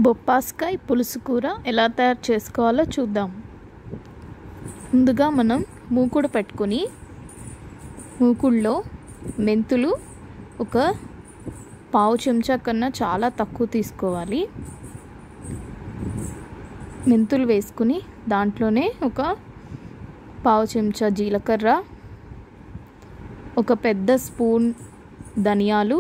బొప్పాస్కాయ పులుసు కూర ఎలా తయారు చేసుకోవాలో చూద్దాం ముందుగా మనం మూకుడు పెట్టుకొని మూకుడులో మెంతులు ఒక పావు చెంచా కన్నా చాలా తక్కువ తీసుకోవాలి మెంతులు వేసుకుని దాంట్లోనే ఒక పావు చెంచా జీలకర్ర ఒక పెద్ద స్పూన్ ధనియాలు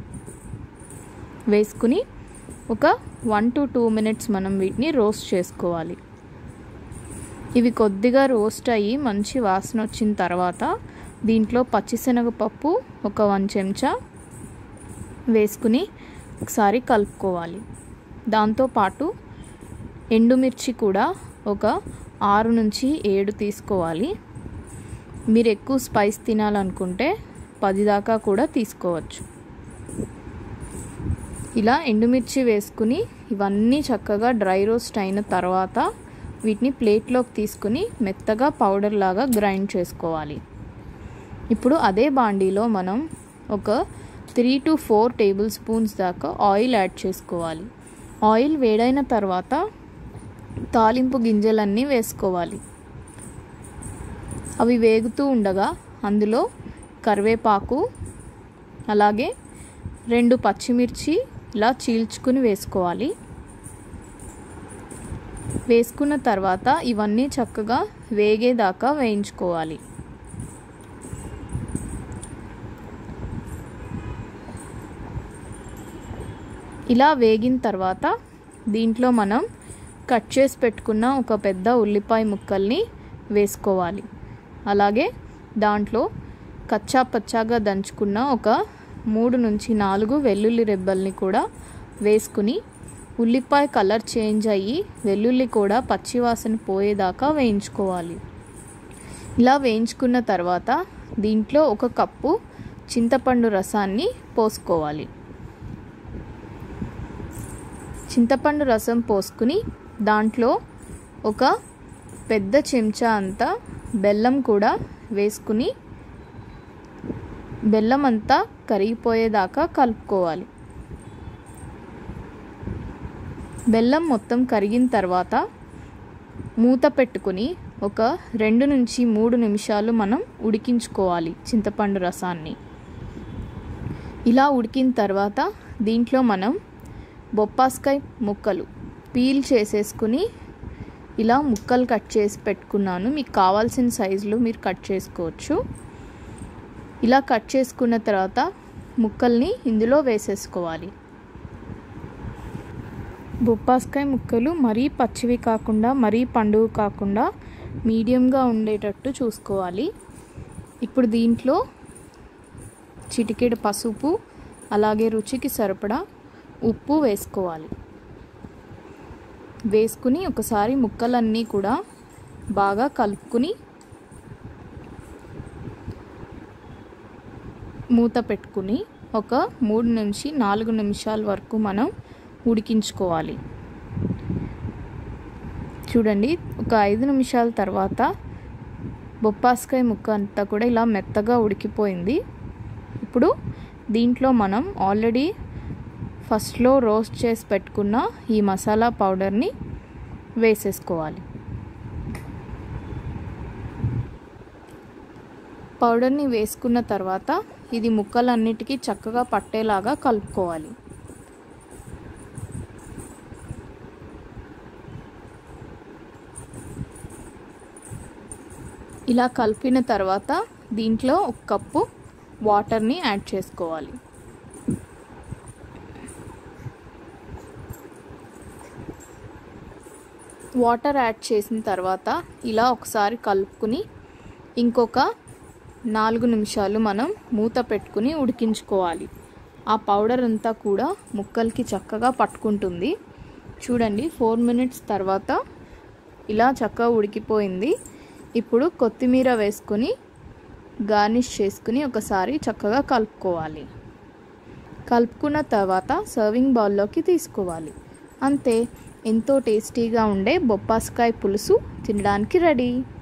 వేసుకుని ఒక వన్ టు టూ మినిట్స్ మనం వీటిని రోస్ట్ చేసుకోవాలి ఇవి కొద్దిగా రోస్ట్ అయ్యి మంచి వాసన వచ్చిన తర్వాత దీంట్లో పచ్చిశనగపప్పు ఒక వన్ చెంచా వేసుకుని ఒకసారి కలుపుకోవాలి దాంతోపాటు ఎండుమిర్చి కూడా ఒక ఆరు నుంచి ఏడు తీసుకోవాలి మీరు ఎక్కువ స్పైస్ తినాలనుకుంటే పది దాకా కూడా తీసుకోవచ్చు ఇలా ఎండుమిర్చి వేసుకుని ఇవన్నీ చక్కగా డ్రై రోస్ట్ అయిన తర్వాత వీటిని ప్లేట్లోకి తీసుకుని మెత్తగా పౌడర్ లాగా గ్రైండ్ చేసుకోవాలి ఇప్పుడు అదే బాండీలో మనం ఒక three to four tablespoons దాకా ఆయిల్ యాడ్ చేసుకోవాలి ఆయిల్ వేడైన తర్వాత తాలింపు గింజలన్నీ వేసుకోవాలి అవి వేగుతూ ఉండగా అందులో కరివేపాకు అలాగే రెండు పచ్చిమిర్చి ఇలా చీల్చుకుని వేసుకోవాలి వేసుకున్న తర్వాత ఇవన్నీ చక్కగా వేగేదాకా వేయించుకోవాలి ఇలా వేగిన తర్వాత దీంట్లో మనం కట్ చేసి పెట్టుకున్న ఒక పెద్ద ఉల్లిపాయ ముక్కల్ని వేసుకోవాలి అలాగే దాంట్లో కచ్చా పచ్చాగా దంచుకున్న ఒక మూడు నుంచి నాలుగు వెల్లుల్లి రెబ్బల్ని కూడా వేసుకుని ఉల్లిపాయ కలర్ చేంజ్ అయ్యి వెల్లుల్లి కూడా పచ్చివాసన పోయేదాకా వేయించుకోవాలి ఇలా వేయించుకున్న తర్వాత దీంట్లో ఒక కప్పు చింతపండు రసాన్ని పోసుకోవాలి చింతపండు రసం పోసుకుని దాంట్లో ఒక పెద్ద చెంచా అంతా బెల్లం కూడా వేసుకుని బెల్లం అంతా కరిగిపోయేదాకా కలుపుకోవాలి బెల్లం మొత్తం కరిగిన తర్వాత మూత పెట్టుకుని ఒక రెండు నుంచి మూడు నిమిషాలు మనం ఉడికించుకోవాలి చింతపండు రసాన్ని ఇలా ఉడికిన తర్వాత దీంట్లో మనం బొప్పాస్కాయ ముక్కలు పీల్ చేసేసుకుని ఇలా ముక్కలు కట్ చేసి పెట్టుకున్నాను మీకు కావాల్సిన సైజులో మీరు కట్ చేసుకోవచ్చు ఇలా కట్ చేసుకున్న తర్వాత ముక్కల్ని ఇందులో వేసేసుకోవాలి బొప్పాస్కాయ ముక్కలు మరీ పచ్చివి కాకుండా మరీ పండుగ కాకుండా మీడియంగా ఉండేటట్టు చూసుకోవాలి ఇప్పుడు దీంట్లో చిటికెడు పసుపు అలాగే రుచికి సరిపడా ఉప్పు వేసుకోవాలి వేసుకుని ఒకసారి ముక్కలన్నీ కూడా బాగా కలుపుకుని మూత పెట్టుకుని ఒక మూడు నుంచి నాలుగు నిమిషాల వరకు మనం ఉడికించుకోవాలి చూడండి ఒక ఐదు నిమిషాల తర్వాత బొప్పాస్కాయ ముక్క అంతా కూడా ఇలా మెత్తగా ఉడికిపోయింది ఇప్పుడు దీంట్లో మనం ఆల్రెడీ ఫస్ట్లో రోస్ట్ చేసి పెట్టుకున్న ఈ మసాలా పౌడర్ని వేసేసుకోవాలి పౌడర్ని వేసుకున్న తర్వాత ఇది ముక్కలన్నిటికీ చక్కగా పట్టేలాగా కలుపుకోవాలి ఇలా కలిపిన తర్వాత దీంట్లో ఒక కప్పు వాటర్ని యాడ్ చేసుకోవాలి వాటర్ యాడ్ చేసిన తర్వాత ఇలా ఒకసారి కలుపుకుని ఇంకొక నాలుగు నిమిషాలు మనం మూత పెట్టుకుని ఉడికించుకోవాలి ఆ పౌడర్ అంతా కూడా ముక్కలకి చక్కగా పట్టుకుంటుంది చూడండి ఫోర్ మినిట్స్ తర్వాత ఇలా చక్కగా ఉడికిపోయింది ఇప్పుడు కొత్తిమీర వేసుకొని గార్నిష్ చేసుకుని ఒకసారి చక్కగా కలుపుకోవాలి కలుపుకున్న తర్వాత సర్వింగ్ బౌల్లోకి తీసుకోవాలి అంతే ఎంతో టేస్టీగా ఉండే బొప్పాస్కాయ పులుసు తినడానికి రెడీ